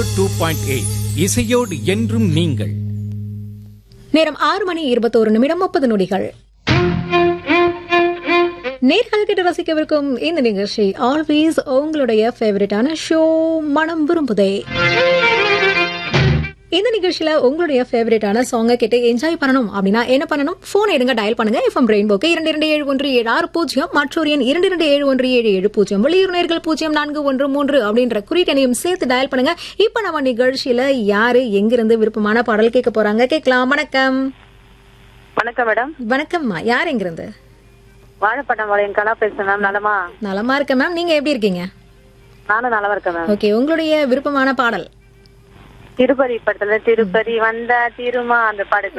two point eight இசையோடு என்றும் நீங்கள் நேரம் ஆறு மணி இருபத்தோரு நிமிடம் முப்பது நொடிகள் நேர்கள் கிட்ட ரசிக்கவிருக்கும் இந்த நிகழ்ச்சி ஆல்வேஸ் உங்களுடைய ஃபேவரட்டான ஷோ மனம் விரும்புதே இந்த நிகழ்ச்சியில உங்களுடைய ஃபேவரட்டான சாங்கை கேட்டு என்ஜாய் பண்ணணும் அப்படின்னா என்ன பண்ணணும் போன் எடுங்க டயல் பண்ணுங்க எஃப்எம் ரெயின்போக்கு இரண்டு இரண்டு ஏழு ஒன்று ஏழு ஆறு பூஜ்ஜியம் மற்றொரு எண் இரண்டு இரண்டு ஏழு ஒன்று ஏழு ஏழு பூஜ்ஜியம் வெளியூர் நேர்கள் பூஜ்ஜியம் நான்கு ஒன்று மூன்று அப்படின்ற குறியீட்டனையும் சேர்த்து டயல் பண்ணுங்க இப்ப நம்ம நிகழ்ச்சியில யாரு எங்கிருந்து விருப்பமான பாடல் கேட்க போறாங்க கேட்கலாம் வணக்கம் வணக்கம் மேடம் வணக்கம்மா யார் எங்கிருந்து வாழைப்பட்டம் வளையன் கலா பேசுறேன் மேம் நலமா நலமா இருக்கேன் மேம் நீங்க எப்படி இருக்கீங்க நானும் நலமா இருக்கேன் மேம் ஓகே உங்களுடைய விருப்பமான பாடல் திருப்பதி படத்துல திருப்பதி வந்தா திருமா அந்த பாடு